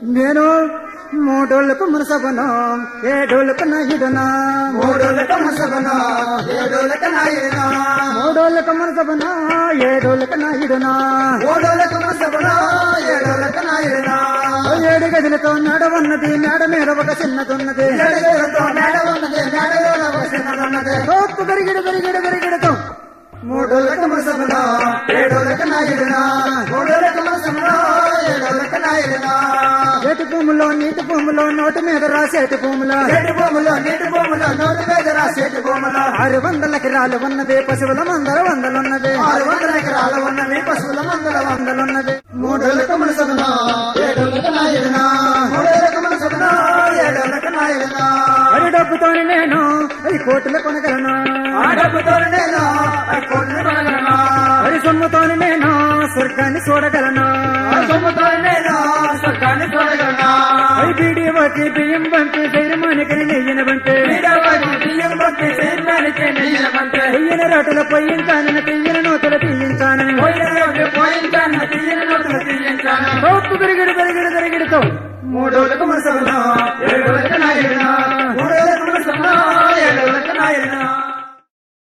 నేను మూడోళ్ళకు మునసబను ఏడోళ్ళకు నాయుడునా మూడోళ్ళకు ముసబను ఏడోళ్ళకు నాయుడునా మూడోళ్ళకు మునసబను ఏడోళ్ళకు నాయుడునా మూడోళ్ళకు ముసబను ఏడోళ్ళకు నాయుడునా ఏడు గదులతో నడవన్నది మేడ మీద ఒక చిన్నదున్నది ఏడుగురుతో మేడ ఉన్నది మేడలో ఒక చిన్నదున్నది తోపు పెరిగిడు పెరిగిడు పెరిగిడుతో మూడోళ్ళకు ముసబను ఏడోళ్ళకు నాయుడునా మూడోళ్ళకు ముసబను ఏడోళ్ళకు నాయుడునా ఏటి భూములో నీటి భూములో నోటి మీద రాసేటి భూములో చెట్టు భూములో నీటి భూములో నోటి మీద రాసేటి భూములో ఆరు వందల ఎకరాలు ఉన్నది పశువుల మందర వందలున్నది ఆరు వందల ఎకరాలు ఉన్నవి పశువుల మందల వందలున్నది మూడోళ్ళకు మునసబునా ఏడోళ్ళకు నాయుడునా మూడోళ్ళకు మునసబునా ఏడోళ్ళకు నాయుడునా వరి డబ్బుతోని నేను ఈ కోట్లు కొనగలను ఆ డబ్బుతో నేను ఆ కోట్లు కొనగలను వరి సొమ్ముతోని నేను స్వర్గాన్ని చూడగలను ఆ సొమ్ముతో నేను స్వర్గాన్ని చూడగలను వరి బీడి వాటి బియ్యం బంటి ధైర్యమానికి నెయ్యిన బంటి వీడవాడి బియ్యం బట్టి చేయడానికి నెయ్యమంటే నెయ్యిన రోటలు పొయ్యించానని తీయన నూతలు తీయించానని పోయిన రోజు పోయించాను తీయని నోట్లు తీయించాను తోపు పెరిగిడు పెరిగిడు పెరిగిడుతో మూడోళ్ళకు మునసబునా ఏడోళ్ళకు నాయుడునా మూడోళ్ళకు మునసబునా ఏడోళ్ళకు నాయుడునా